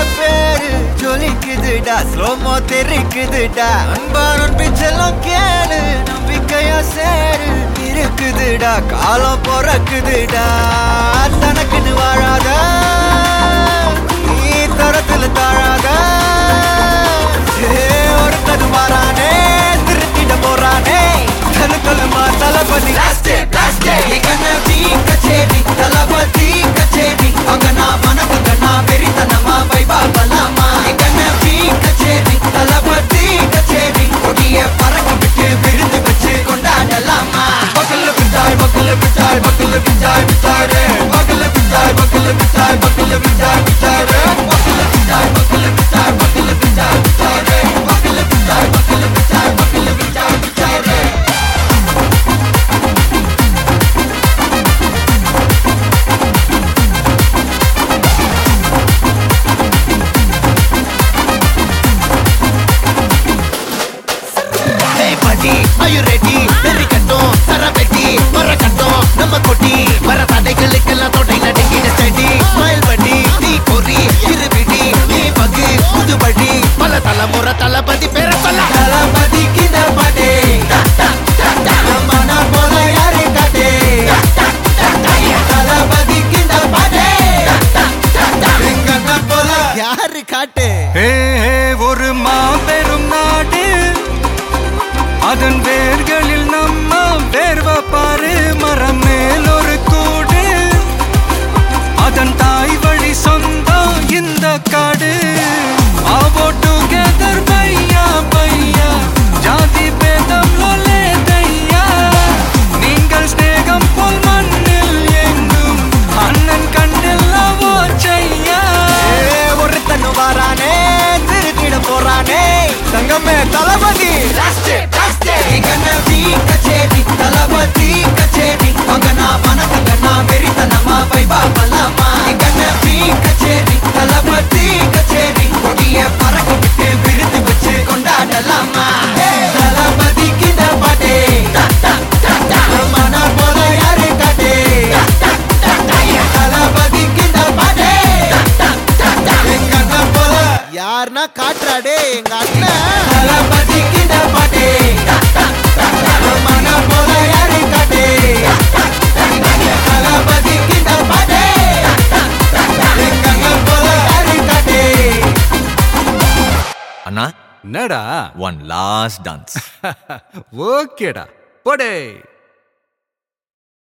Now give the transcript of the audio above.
பேரு ஜொலிக்குதுடா ஸ்லோமோ தெரிக்குதுடா அன்பான பிச்செல்லாம் கேளு நம்பிக்கையா சேரு இருக்குதுடா காலம் பிறக்குதுடா தனக்குன்னு வாழாத நீ தரத்துல தாழாத ஏ, ஒருத்தன் மாறானே திருத்திட போறானே தலுக்கலுமா தளபதி லாஸ்டே லாஸ்டே எங்கன வீ கச்சேரி தளபதி கச்சேரி அங்கனா மனசங்கனா வெறித்தனமா வைபா பலாமா எங்கன வீ கச்சேரி தளபதி கச்சேரி கொடிய பறக்க விட்டு விருந்து வச்சு கொண்டாடலாமா பக்கல்ல பிட்டாய் பக்கல்ல பிட்டாய் பக்கல்ல பிட்டாய் பிட்டாரே பக்கல்ல பிட்டாய் பக்கல்ல பிட்டாய் பக்கல்ல பிட்டாய் பிட்டாரே பக்கல்ல பிட்டாய் பக்கல்ல பிட்டாய் பக்கல்ல பிட்டாய் பிட்டாரே பக்கல்ல பிட்டாய் பக்கல்ல பிட்டாய் பக்கல்ல பிட்டாய் பிட்டாரே Hey buddy, are you ready? நெருக்கட்டும், சரவெட்டி, மரக்கட்டும், நம்ம கொட்டி. வர தடைகளுக்கெல்லாம் தொடை நடுங்கிட steady. Smile buddy, நீ பொறி, இருவிடி, நீ பகு, புதுபடி. பல தலைமுறை தளபதி பேர சொல்ல தளபதிக்கு இந்த பாட்டே. நம்ம நான் போல யாரு காட்டே. தளபதிக்கு இந்த பாட்டே. எங்க அண்ணன் போல யாரு காட்டு ஹே ஹே ஒரு மாபெரும் நாடு அதன் வேர்களில் நம்ம வேர்வ பாரு மரம் மேல் ஒரு கூடு அதன் தாய் வழி சொந்தம் இந்த காடு ஆவோ டுகெதர் பையா பையா ஜாதி பேதம் லோலே தையா நீங்கள் ஸ்நேகம் போல் மண்ணில் எங்கும் அண்ணன் கண்டெல்லவோ செய்யா ஏ, ஒருத்தன் வாரானே திருத்திட போறானே தங்கமே தளபதி கச்சேரி தளபதி கச்சேரி மகனா மனசங்கனா வெறித்தனமா வைபா பலாமா பி கச்சேரி தளபதி கச்சேரி கொடிய பறக்க விட்டு விருது வச்சு கொண்டாடலாமா தளபதிக்கு இந்த பாட்டே மன போல யாரு காட்டே தளபதிக்கு இந்த பாட்டே எங்க அண்ணன் போல யாருன்னா காட்டுறாடே எங்க அண்ணன் தளபதிக்கு இந்த பாட்டே மன போல யாரு காட்டே தளபதிக்கு இந்த பாட்டே எங்க அண்ணன் போல யாரு காட்டே அண்ணா என்னடா ஒன் லாஸ்ட் டான்ஸ் ஓகேடா போடே